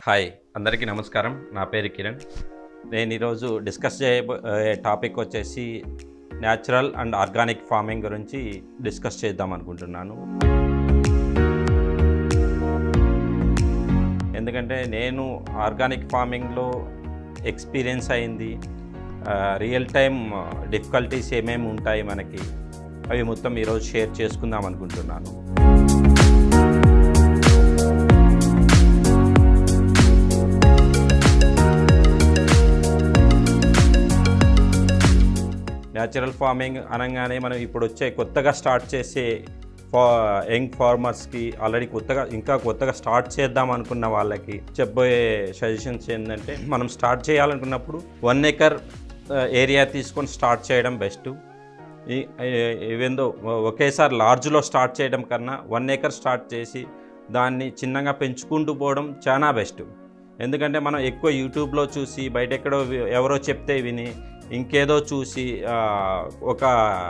hi అందరికీ నమస్కారం నా పేరు కిరణ్ నేను ఈరోజు డిస్కస్ చేయబోయే టాపిక్ వచ్చేసి న్యాచురల్ అండ్ ఆర్గానిక్ ఫార్మింగ్ గురించి డిస్కస్ చేద్దాం అనుకుంటున్నాను ఎందుకంటే నేను ఆర్గానిక్ ఫార్మింగ్లో ఎక్స్పీరియన్స్ అయింది రియల్ టైం డిఫికల్టీస్ ఏమేమి ఉంటాయి మనకి అవి మొత్తం ఈరోజు షేర్ చేసుకుందాం అనుకుంటున్నాను న్యాచురల్ ఫార్మింగ్ అనగానే మనం ఇప్పుడు వచ్చే కొత్తగా స్టార్ట్ చేసే ఫా యంగ్ ఫార్మర్స్కి ఆల్రెడీ కొత్తగా ఇంకా కొత్తగా స్టార్ట్ చేద్దాం అనుకున్న వాళ్ళకి చెప్పబోయే సజెషన్స్ ఏంటంటే మనం స్టార్ట్ చేయాలనుకున్నప్పుడు వన్ ఎకర్ ఏరియా తీసుకొని స్టార్ట్ చేయడం బెస్ట్ ఈవెందో ఒకేసారి లార్జ్లో స్టార్ట్ చేయడం కన్నా వన్ ఏకర్ స్టార్ట్ చేసి దాన్ని చిన్నగా పెంచుకుంటూ పోవడం చాలా బెస్ట్ ఎందుకంటే మనం ఎక్కువ యూట్యూబ్లో చూసి బయట ఎక్కడో వి- ఎవరో చెప్తే విని ఇంకేదో చూసి ఆ, ఒక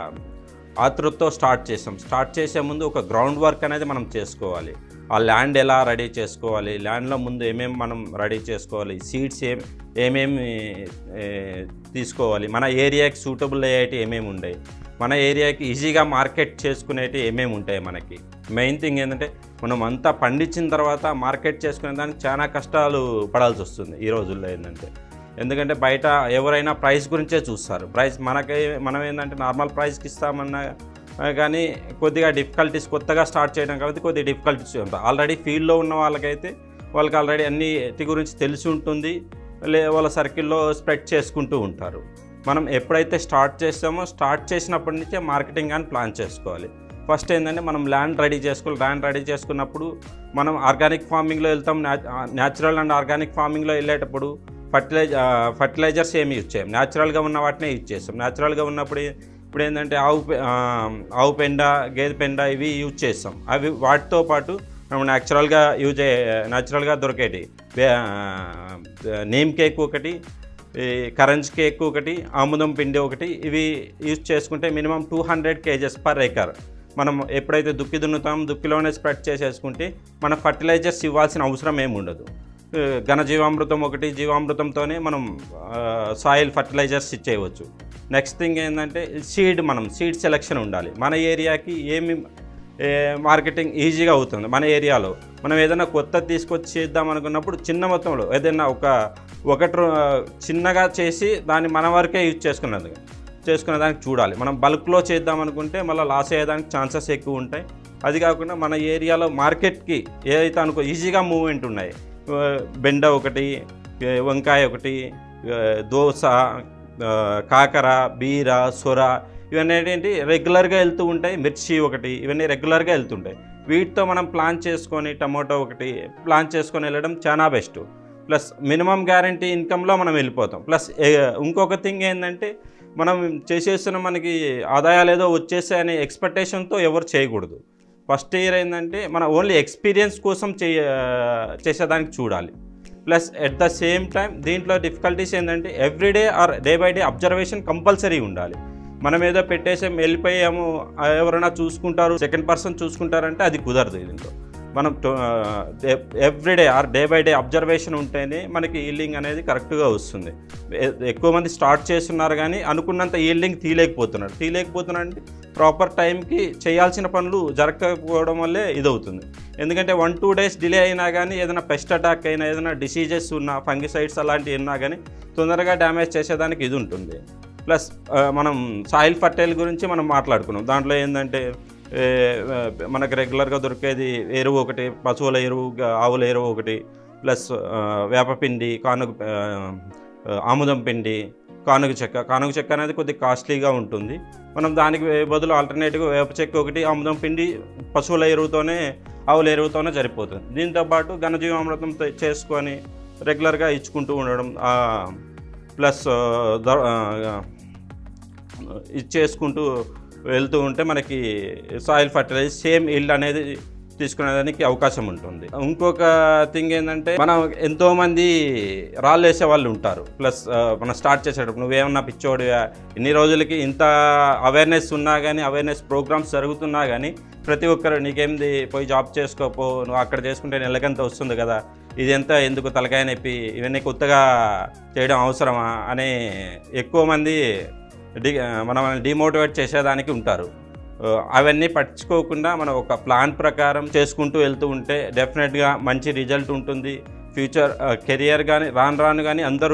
ఆతృతతో స్టార్ట్ చేసాం స్టార్ట్ చేసే ముందు ఒక గ్రౌండ్ వర్క్ అనేది మనం చేసుకోవాలి ఆ ల్యాండ్ ఎలా రెడీ చేసుకోవాలి ల్యాండ్లో ముందు ఏమేమి మనం రెడీ చేసుకోవాలి సీడ్స్ ఏం ఏమేమి ఏ, తీసుకోవాలి మన ఏరియాకి సూటబుల్ అయ్యేటి ఏమేమి ఉన్నాయి మన ఏరియాకి ఈజీగా మార్కెట్ చేసుకునేటి ఏమేమి ఉంటాయి మనకి మెయిన్ థింగ్ ఏంటంటే మనం అంతా పండించిన తర్వాత మార్కెట్ చేసుకునే దానికి చాలా కష్టాలు పడాల్సి వస్తుంది ఈ రోజుల్లో ఏంటంటే ఎందుకంటే బయట ఎవరైనా ప్రైస్ గురించే చూస్తారు ప్రైస్ మనకి మనం ఏంటంటే నార్మల్ ప్రైస్కి ఇస్తామన్నా ఆ, కానీ కొద్దిగా డిఫికల్టీస్ కొత్తగా స్టార్ట్ చేయడం కాబట్టి కొద్దిగా డిఫికల్టీస్ ఉంటాయి ఆల్రెడీ ఫీల్డ్లో ఉన్న వాళ్ళకైతే వాళ్ళకి ఆల్రెడీ అన్నిటి గురించి తెలిసి ఉంటుంది లే వాళ్ళ సర్కిల్లో స్ప్రెడ్ చేసుకుంటూ ఉంటారు మనం ఎప్పుడైతే స్టార్ట్ చేస్తామో స్టార్ట్ చేసినప్పటి నుంచే మార్కెటింగ్ అని ప్లాన్ చేసుకోవాలి ఫస్ట్ ఏంటంటే మనం ల్యాండ్ రెడీ చేసుకోవాలి ల్యాండ్ రెడీ చేసుకున్నప్పుడు మనం ఆర్గానిక్ ఫార్మింగ్లో వెళ్తాం న్యాచురల్ అండ్ ఆర్గానిక్ ఫార్మింగ్లో వెళ్ళేటప్పుడు ఫర్టిలైజ ఫర్టిలైజర్స్ ఏమి యూజ్ చేయం న్యాచురల్గా ఉన్న వాటినే యూజ్ చేస్తాం న్యాచురల్గా ఉన్నప్పుడు ఇప్పుడు ఏంటంటే ఆవు పె- ఆ, ఆవు పెండ గేదె పెండ ఇవి యూజ్ చేస్తాం అవి వాటితో పాటు మనం న్యాచురల్గా యూజ్ న్యాచురల్గా దొరికేటి బే- ఆ, నీమ్ కేక్ ఒకటి ఈ కరంజ్ కేక్ ఒకటి ఆముదం పిండి ఒకటి ఇవి యూజ్ చేసుకుంటే minimum two hundred kgs per acre మనం ఎప్పుడైతే దుక్కి దున్నుతాం దుక్కిలోనే స్ప్రెడ్ చేసేసుకుంటే మన ఫర్టిలైజర్స్ ఇవ్వాల్సిన అవసరం ఏమి ఉండదు ఆ, ఘనజీవామృతం ఒకటి జీవామృతంతోనే మనం సాయిల్ ఫర్టిలైజర్స్ ఇచ్చేయవచ్చు నెక్స్ట్ థింగ్ ఏంటంటే సీడ్ మనం సీడ్ సెలెక్షన్ ఉండాలి మన ఏరియాకి ఏమి ఏ, మార్కెటింగ్ ఈజీగా అవుతుంది మన ఏరియాలో మనం ఏదైనా కొత్త తీసుకొచ్చి చేద్దాం అనుకున్నప్పుడు చిన్న మొత్తంలో ఏదైనా ఒక ఒకటి రో- చిన్నగా చేసి దాన్ని మన వరకే యూజ్ చేసుకున్నది చేసుకునే దానికి చూడాలి మనం బల్క్లో చేద్దాం అనుకుంటే మళ్ళీ లాస్ అయ్యేదానికి ఛాన్సెస్ ఎక్కువ ఉంటాయి అది కాకుండా మన ఏరియాలో మార్కెట్కి ఏదైతే అనుకో ఈజీగా మూవ్మెంట్ ఉన్నాయి ఆ, బెండ ఒకటి ఆ, వంకాయ ఒకటి ఆ, దోస ఆ, కాకర బీర సొర ఇవన్నీ ఏంటి రెగ్యులర్గా వెళ్తూ ఉంటాయి మిర్చి ఒకటి ఇవన్నీ రెగ్యులర్గా వెళ్తుంటాయి వీటితో మనం ప్లాన్ చేసుకొని టమోటో ఒకటి ప్లాన్ చేసుకొని వెళ్ళడం చాలా బెస్ట్ ప్లస్ మినిమం గ్యారంటీ ఇన్కంలో మనం వెళ్ళిపోతాం ప్లస్ ఇంకొక థింగ్ ఏంటంటే మనం చేసేస్తున్న మనకి ఆదాయాలు ఏదో వచ్చేసాయి అనే ఎక్స్పెక్టేషన్తో ఎవరు చేయకూడదు ఫస్ట్ ఇయర్ ఏంటంటే మన ఓన్లీ ఎక్స్పీరియన్స్ కోసం చేయ చేసేదానికి చూడాలి plus at the same time దీంట్లో డిఫికల్టీస్ ఏంటంటే everyday or day by day observation compulsory ఉండాలి మనం ఏదో పెట్టేసాం వెళ్ళిపోయాము ఆ, ఎవరైనా చూసుకుంటారు సెకండ్ పర్సన్ చూసుకుంటారంటే అది కుదరదు దీంట్లో మనం everyday or day by day observation ఉంటేనే మనకి ఈల్డింగ్ అనేది కరెక్ట్గా వస్తుంది ఎ- ఎక్కువ మంది స్టార్ట్ చేస్తున్నారు కానీ అనుకున్నంత ఈల్డింగ్ తీయలేకపోతున్నారు తీయలేకపోతున్నారు అంటే ప్రాపర్ టైంకి చేయాల్సిన పనులు జరగకపోవడం వల్లే ఇదవుతుంది ఎందుకంటే వన్ టూ డేస్ డిలే అయినా కానీ ఏదైనా పెస్ట్ అటాక్ అయినా ఏదైనా డిసీజెస్ ఉన్నా ఫంగిసైడ్స్ అలాంటివి ఉన్నా కానీ తొందరగా డ్యామేజ్ చేసేదానికి ఇది ఉంటుంది ప్లస్ ఆ, మనం సాయిల్ ఫర్టైల్ గురించి మనం మాట్లాడుకున్నాం దాంట్లో ఏంటంటే ఏ, ఆ, మనకు రెగ్యులర్గా దొరికేది ఎరువు ఒకటి పశువుల ఎరువు గా- ఆవుల ఎరువు ఒకటి ప్లస్ ఆ, వేపపిండి కానుగ ఆ, ఆ, ఆముదం పిండి కానుగ చెక్క కానుగ చెక్క అనేది కొద్దిగా కాస్ట్లీగా ఉంటుంది మనం దానికి బదులు ఆల్టర్నేటివ్గా వేప చెక్క ఒకటి ఆముదం పిండి పశువుల ఎరువుతోనే ఆవుల ఎరువుతోనే సరిపోతుంది దీంతో పాటు ఘనజీవామృతం తే- చేసుకొని రెగ్యులర్గా ఇచ్చుకుంటూ ఉండడం ఆ, ప్లస్ ఆ, ద- ఆ, ఇది చేసుకుంటూ వెళ్తూ ఉంటే మనకి సాయిల్ ఫర్టిలైజర్ సేమ్ ఇల్డ్ అనేది తీసుకునేదానికి అవకాశం ఉంటుంది ఇంకొక థింగ్ ఏంటంటే మనం ఎంతో మంది రాళ్ళు వేసే వాళ్ళు ఉంటారు ప్లస్ మనం స్టార్ట్ చేసేటప్పుడు నువ్వేమన్నా పిచ్చోడివా ఇన్ని రోజులకి ఇంత అవేర్నెస్ ఉన్నా కానీ అవేర్నెస్ ప్రోగ్రామ్స్ జరుగుతున్నా కానీ ప్రతి ఒక్కరు నీకేంది పోయి జాబ్ చేసుకోపో నువ్వు అక్కడ చేసుకుంటే నెలకంత వస్తుంది కదా ఇది ఎంత ఎందుకు తలకాయ నొప్పి ఇవన్నీ కొత్తగా చేయడం అవసరమా అనే ఎక్కువ మంది డి మనల్ని డిమోటివేట్ చేసేదానికి ఉంటారు ఆ, అవన్నీ పట్టించుకోకుండా మనం ఒక ప్లాన్ ప్రకారం చేసుకుంటూ వెళ్తూ ఉంటే డెఫినెట్గా మంచి రిజల్ట్ ఉంటుంది ఫ్యూచర్ కెరియర్ కానీ రాను రాను కానీ అందరూ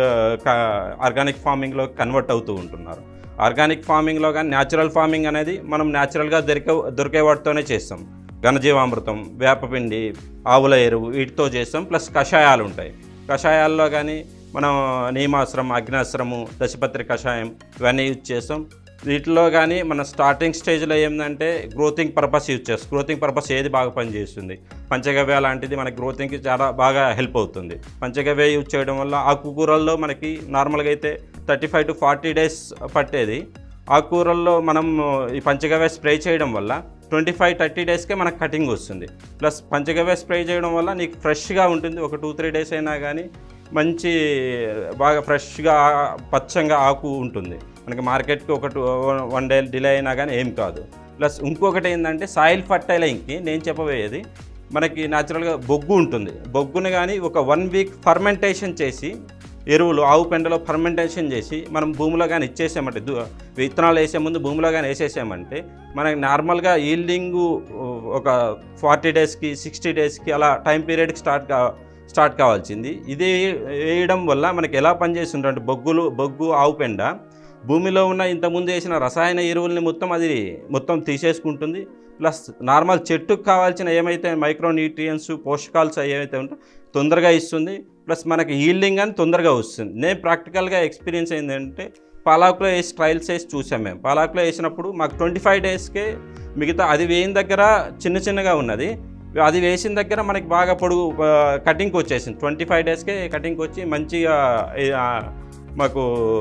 ఆర్గానిక్ ఫార్మింగ్లో కన్వర్ట్ అవుతూ ఉంటున్నారు ఆర్గానిక్ ఫార్మింగ్లో కానీ న్యాచురల్ ఫార్మింగ్ అనేది మనం న్యాచురల్గా దొరికే దొరికే వాటితోనే చేస్తాం ఘనజీవామృతం వేపపిండి ఆవుల ఎరువు వీటితో చేస్తాం ప్లస్ కషాయాలు ఉంటాయి కషాయాల్లో కానీ మనం నీమాశ్రం అగ్నాశ్రము దశపత్రి కషాయం ఇవన్నీ యూజ్ చేస్తాం వీటిలో కానీ మన స్టార్టింగ్ స్టేజ్లో ఏంటంటే గ్రోతింగ్ పర్పస్ యూజ్ చేస్తాం గ్రోతింగ్ పర్పస్ ఏది బాగా పనిచేస్తుంది పంచగవ్య లాంటిది మన గ్రోతింగ్కి చాలా బాగా హెల్ప్ అవుతుంది పంచగవ్య యూజ్ చేయడం వల్ల ఆకుకూరల్లో మనకి నార్మల్గా అయితే thirty five to forty days పట్టేది ఆకుకూరల్లో మనం ఈ పంచగవ్య స్ప్రే చేయడం వల్ల ట్వంటీ ఫైవ్ థర్టీ డేస్కే మనకు కటింగ్ వస్తుంది ప్లస్ పంచగవ్య స్ప్రే చేయడం వల్ల నీకు ఫ్రెష్గా ఉంటుంది ఒక టూ త్రీ డేస్ అయినా కానీ మంచి బాగా ఫ్రెష్గా పచ్చంగా ఆకు ఉంటుంది మనకి మార్కెట్కి ఒక టూ వన్ డే డిలే అయినా కానీ ఏం కాదు ప్లస్ ఇంకొకటి ఏంటంటే సాయిల్ ఫర్టైలింగ్కి నేను చెప్పబోయేది మనకి న్యాచురల్గా బొగ్గు ఉంటుంది బొగ్గుని కానీ ఒక వన్ వీక్ ఫర్మెంటేషన్ చేసి ఎరువులు ఆవు పెండలో ఫర్మెంటేషన్ చేసి మనం భూమిలో కానీ ఇచ్చేసామంటే దు- విత్తనాలు వేసే ముందు భూమిలో కానీ వేసేసామంటే మనకి నార్మల్గా ఈల్డింగ్ ఒక ఫార్టీ డేస్కి సిక్స్టీ డేస్కి అలా టైం పీరియడ్కి స్టార్ట్ కా స్టార్ట్ కావాల్సింది ఇది వేయడం వల్ల మనకి ఎలా పనిచేస్తుందంటే బొగ్గులు బొగ్గు ఆవు పెండ భూమిలో ఉన్న ఇంతకుముందు వేసిన రసాయన ఎరువుల్ని మొత్తం అది మొత్తం తీసేసుకుంటుంది ప్లస్ నార్మల్ చెట్టుకు కావాల్సిన ఏమైతే మైక్రో న్యూట్రియన్స్ పోషకాలు ఏవైతే ఉంటాయో తొందరగా ఇస్తుంది ప్లస్ మనకి ఈల్డింగ్ అని తొందరగా వస్తుంది నేను ప్రాక్టికల్గా ఎక్స్పీరియన్స్ ఏంటంటే పాలాకులో వేసి ట్రయల్స్ వేసి చూసాం మేము పాలాకులో వేసినప్పుడు మాకు ట్వంటీ ఫైవ్ డేస్కే మిగతా అది వేయిన దగ్గర చిన్న చిన్నగా ఉన్నది అది వేసిన దగ్గర మనకి బాగా పొడుగు కటింగ్కి వచ్చేసింది ట్వంటీ ఫైవ్ డేస్కే కటింగ్కి వచ్చి మంచిగా ఆ, మాకు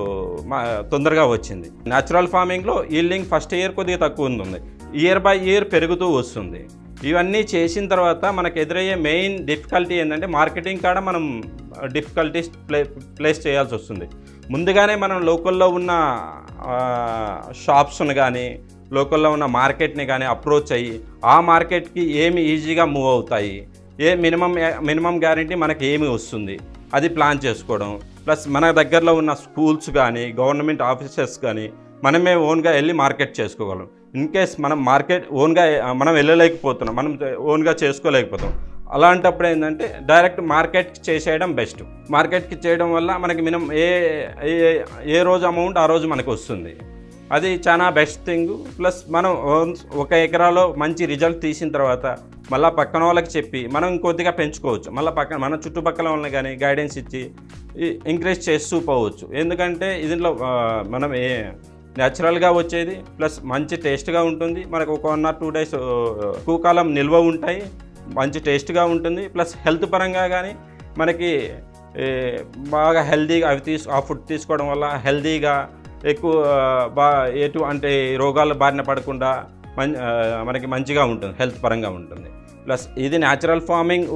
మా తొందరగా వచ్చింది న్యాచురల్ ఫార్మింగ్లో ఈల్డింగ్ ఫస్ట్ ఇయర్ కొద్దిగా తక్కువ ఉంది ఇయర్ బై ఇయర్ పెరుగుతూ వస్తుంది ఇవన్నీ చేసిన తర్వాత మనకు ఎదురయ్యే మెయిన్ డిఫికల్టీ ఏంటంటే మార్కెటింగ్ కాడ మనం డిఫికల్టీస్ ప్లే ప్లేస్ చేయాల్సి వస్తుంది ముందుగానే మనం లోకల్లో ఉన్న షాప్స్ని కానీ లోకల్లో ఉన్న మార్కెట్ని కానీ అప్రోచ్ అయ్యి ఆ మార్కెట్కి ఏమి ఈజీగా మూవ్ అవుతాయి ఏ మినిమం మినిమం గ్యారంటీ మనకి ఏమి వస్తుంది అది ప్లాన్ చేసుకోవడం ప్లస్ మన దగ్గరలో ఉన్న స్కూల్స్ కానీ గవర్నమెంట్ ఆఫీసెస్ కానీ మనమే ఓన్గా వెళ్ళి మార్కెట్ చేసుకోగలం ఇన్ కేస్ మనం మార్కెట్ ఓన్గా మనం వెళ్ళలేకపోతున్నాం మనం ఓన్గా చేసుకోలేకపోతాం అలాంటప్పుడు ఏంటంటే డైరెక్ట్ మార్కెట్కి చేసేయడం బెస్ట్ మార్కెట్కి చేయడం వల్ల మనకి మినిమం ఏ ఏ- ఏ రోజు అమౌంట్ ఆ రోజు మనకు వస్తుంది అది చాలా బెస్ట్ థింగ్ ప్లస్ మనం ఓన్స్ ఒక ఎకరాలో మంచి రిజల్ట్ తీసిన తర్వాత మళ్ళీ పక్కన వాళ్ళకి చెప్పి మనం ఇంకొద్దిగా పెంచుకోవచ్చు మళ్ళీ పక్కన మన చుట్టుపక్కల వాళ్ళని కానీ గైడెన్స్ ఇచ్చి ఎంకరేజ్ చేస్తూ పోవచ్చు ఎందుకంటే దీంట్లో ఆ, మనం ఏ న్యాచురల్గా వచ్చేది ప్లస్ మంచి టేస్ట్గా ఉంటుంది మనకు ఒక వన్ ఆర్ టూ డేస్ ఎక్కువ కాలం నిల్వ ఉంటాయి మంచి టేస్ట్గా ఉంటుంది ప్లస్ హెల్త్ పరంగా కానీ మనకి ఏ, బాగా హెల్తీగా అవి తీసు ఆ ఫుడ్ తీసుకోవడం వల్ల హెల్తీగా ఎక్కువ బా ఎటు అంటే రోగాల బారిన పడకుండా మం ఆ, మనకి మంచిగా ఉంటుంది హెల్త్ పరంగా ఉంటుంది ప్లస్ ఇది న్యాచురల్ ఫార్మింగ్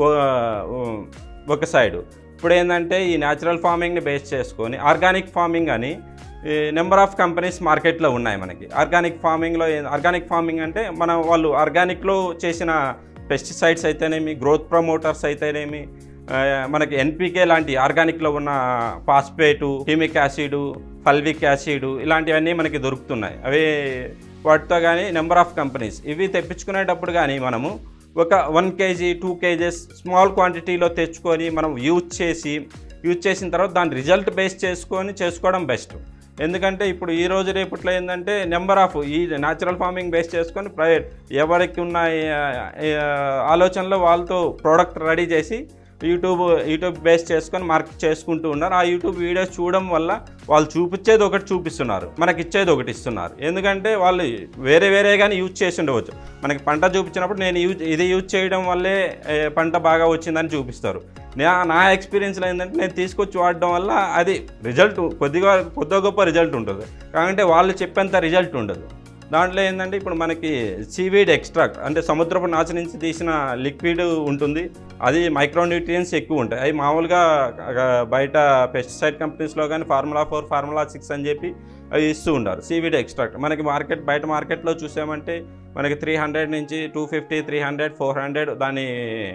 ఒక సైడ్ ఇప్పుడు ఏంటంటే ఈ న్యాచురల్ ఫార్మింగ్ని బేస్ చేసుకొని ఆర్గానిక్ ఫార్మింగ్ అని నెంబర్ ఆఫ్ కంపెనీస్ మార్కెట్లో ఉన్నాయి మనకి ఆర్గానిక్ ఫార్మింగ్లో ఆర్గానిక్ ఫార్మింగ్ అంటే మన వాళ్ళు ఆర్గానిక్లో చేసిన పెస్టిసైడ్స్ అయితేనేమి గ్రోత్ ప్రమోటర్స్ అయితేనేమి ఆ, మనకి ఎన్పికే లాంటి ఆర్గానిక్లో ఉన్న phosphate humic acid fulvic acid ఇలాంటివన్నీ మనకి దొరుకుతున్నాయి అవి వాటితో కానీ నెంబర్ ఆఫ్ కంపెనీస్ ఇవి తెప్పించుకునేటప్పుడు కానీ మనము ఒక one kg two kgs small క్వాంటిటీలో తెచ్చుకొని మనం యూజ్ చేసి యూజ్ చేసిన తర్వాత దాని రిజల్ట్ బేస్ చేసుకొని చేసుకోవడం బెస్ట్ ఎందుకంటే ఇప్పుడు ఈ రోజు రేపట్లో ఏంటంటే నెంబర్ ఆఫ్ ఈ న్యాచురల్ ఫార్మింగ్ బేస్ చేసుకొని ప్రైవేట్ ఎవరికి ఉన్న ఆ, ఆ, ఆలోచనలో వాళ్ళతో ప్రోడక్ట్ రెడీ చేసి యూట్యూబ్ యూట్యూబ్ బేస్ చేసుకొని మార్కెట్ చేసుకుంటూ ఉన్నారు ఆ యూట్యూబ్ వీడియోస్ చూడడం వల్ల వాళ్ళు చూపించేది ఒకటి చూపిస్తున్నారు మనకి ఇచ్చేది ఒకటి ఇస్తున్నారు ఎందుకంటే వాళ్ళు వేరే వేరే కానీ యూజ్ చేసి ఉండవచ్చు మనకి పంట చూపించినప్పుడు నేను యూజ్ ఇది యూజ్ చేయడం వల్లే ఏ, పంట బాగా వచ్చిందని చూపిస్తారు నా నా ఎక్స్పీరియన్స్లో ఏంటంటే నేను తీసుకొచ్చి వాడడం వల్ల అది రిజల్ట్ కొద్దిగా కొద్దిగా గొప్ప రిజల్ట్ ఉంటుంది కాకుంటే వాళ్ళు చెప్పేంత రిజల్ట్ ఉండదు దాంట్లో ఏంటంటే ఇప్పుడు మనకి సీవీడ్ ఎక్స్ట్రాక్ట్ అంటే సముద్రపు నాచు నుంచి తీసిన లిక్విడ్ ఉంటుంది అది మైక్రోన్యూట్రియన్స్ ఎక్కువ ఉంటాయి అవి మామూలుగా ఆ, బయట పెస్టిసైడ్ కంపెనీస్లో కానీ ఫార్ములా ఫోర్ ఫార్ములా సిక్స్ అని చెప్పి అవి ఇస్తూ ఉంటారు సీవీడ్ ఎక్స్ట్రాక్ట్ మనకి మార్కెట్ బయట మార్కెట్లో చూసామంటే మనకి త్రీ హండ్రెడ్ నుంచి two fifty three hundred four hundred దాని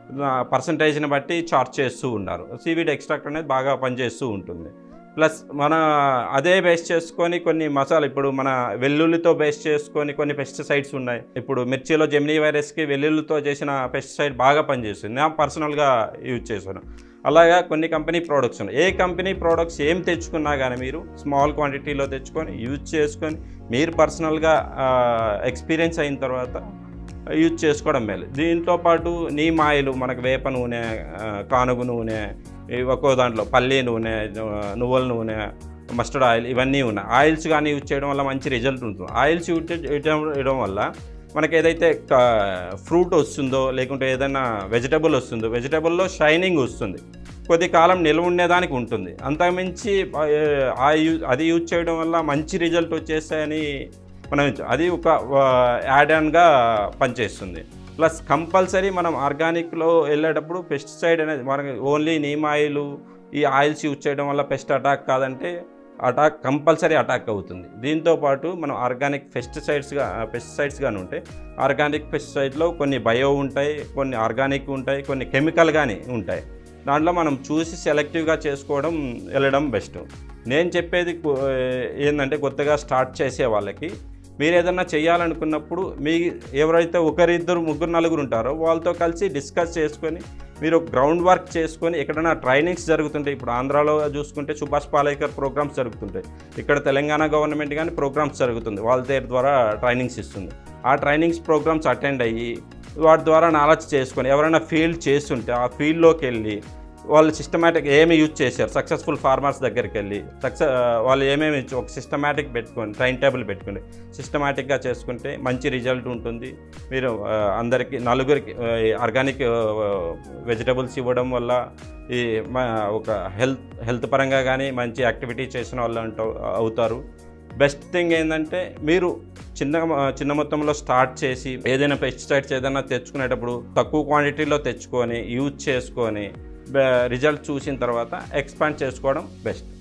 పర్సంటేజ్ని బట్టి చార్జ్ చేస్తూ ఉన్నారు సీవీడ్ ఎక్స్ట్రాక్ట్ అనేది బాగా పనిచేస్తూ ఉంటుంది ప్లస్ మన అదే బేస్ చేసుకొని కొన్ని మసాలా ఇప్పుడు మన వెల్లుల్లితో బేస్ చేసుకొని కొన్ని పెస్టిసైడ్స్ ఉన్నాయి ఇప్పుడు మిర్చిలో జెమినీ వైరస్కి వెల్లుల్లితో చేసిన పెస్టిసైడ్ బాగా పనిచేస్తుంది నేను పర్సనల్గా యూజ్ చేశాను అలాగా కొన్ని కంపెనీ ప్రోడక్ట్స్ ఉన్నాయి ఏ కంపెనీ ప్రోడక్ట్స్ ఏం తెచ్చుకున్నా కానీ మీరు స్మాల్ క్వాంటిటీలో తెచ్చుకొని యూజ్ చేసుకొని మీరు పర్సనల్గా ఎక్స్పీరియన్స్ అయిన తర్వాత యూజ్ చేసుకోవడం మేలు దీంతో పాటు నీమ్ ఆయిల్ మనకు వేప నూనె ఆ, కానుగు నూనె ఇవి ఒక్కో దాంట్లో పల్లి నూనె ఆ, నువ్వుల నూనె మస్టర్డ్ ఆయిల్ ఇవన్నీ ఉన్నాయి ఆయిల్స్ కానీ యూజ్ చేయడం వల్ల మంచి రిజల్ట్ ఉంటుంది ఆయిల్స్ యూజ్ చేయడం చేయడం వల్ల మనకి ఏదైతే ఫ్రూట్ వస్తుందో లేకుంటే ఏదైనా వెజిటబుల్ వస్తుందో వెజిటబుల్లో షైనింగ్ వస్తుంది కొద్ది కాలం నిల్వ ఉండేదానికి ఉంటుంది అంతకుమించి ఆ, ఆ యూజ్ అది యూజ్ చేయడం వల్ల మంచి రిజల్ట్ వచ్చేస్తాయని మనం అది ఒక యాడ్ ఆన్గా పనిచేస్తుంది ప్లస్ కంపల్సరీ మనం ఆర్గానిక్లో వెళ్ళేటప్పుడు పెస్టిసైడ్ అనేది మనకి ఓన్లీ నీమ్ ఆయిల్ ఈ ఆయిల్స్ యూజ్ చేయడం వల్ల పెస్ట్ అటాక్ కాదంటే అటాక్ కంపల్సరీ అటాక్ అవుతుంది దీంతో పాటు మనం ఆర్గానిక్ పెస్టిసైడ్స్గా పెస్టిసైడ్స్ కానీ ఉంటాయి ఆర్గానిక్ పెస్టిసైడ్లో కొన్ని బయో ఉంటాయి కొన్ని ఆర్గానిక్ ఉంటాయి కొన్ని కెమికల్ కానీ ఉంటాయి దాంట్లో మనం చూసి సెలెక్టివ్గా చేసుకోవడం వెళ్ళడం బెస్ట్ నేను చెప్పేది కు- ఏంటంటే కొత్తగా స్టార్ట్ చేసే వాళ్ళకి మీరు ఏదన్నా చేయాలనుకున్నప్పుడు మీ ఎవరైతే ఒకరిద్దరు ముగ్గురు నలుగురు ఉంటారో వాళ్ళతో కలిసి డిస్కస్ చేసుకొని మీరు గ్రౌండ్ వర్క్ చేసుకొని ఎక్కడైనా ట్రైనింగ్స్ జరుగుతుంటాయి ఇప్పుడు ఆంధ్రాలో చూసుకుంటే సుభాష్ పాలేకర్ ప్రోగ్రామ్స్ జరుగుతుంటాయి ఇక్కడ తెలంగాణ గవర్నమెంట్ కానీ ప్రోగ్రామ్స్ జరుగుతుంది వాళ్ళ దగ్గర ద్వారా ట్రైనింగ్స్ ఇస్తుంది ఆ ట్రైనింగ్స్ ప్రోగ్రామ్స్ అటెండ్ అయ్యి వాటి ద్వారా నాలెడ్జ్ చేసుకొని ఎవరైనా ఫీల్డ్ చేస్తుంటే ఆ ఫీల్డ్లోకి వెళ్ళి వాళ్ళు సిస్టమేటిక్ ఏమి యూజ్ చేశారు సక్సెస్ఫుల్ ఫార్మర్స్ దగ్గరికి వెళ్ళి సక్సెస్ వాళ్ళు ఏమేమి ఇచ్చి- ఒక సిస్టమేటిక్ పెట్టుకొని టైం టేబుల్ పెట్టుకుని సిస్టమేటిక్గా చేసుకుంటే మంచి రిజల్ట్ ఉంటుంది మీరు ఆ, అందరికీ నలుగురికి ఆర్గానిక్ వెజిటబుల్స్ ఇవ్వడం వల్ల ఈ మ- ఒక హెల్త్ హెల్త్ పరంగా కానీ మంచి యాక్టివిటీ చేసిన వాళ్ళు అంటూ అవుతారు బెస్ట్ థింగ్ ఏంటంటే మీరు చిన్న చిన్న మొత్తంలో స్టార్ట్ చేసి ఏదైనా పెస్టిసైడ్స్ ఏదైనా తెచ్చుకునేటప్పుడు తక్కువ క్వాంటిటీలో తెచ్చుకొని యూజ్ చేసుకొని రిజల్ట్ చూసిన తర్వాత ఎక్స్పాండ్ చేసుకోవడం బెస్ట్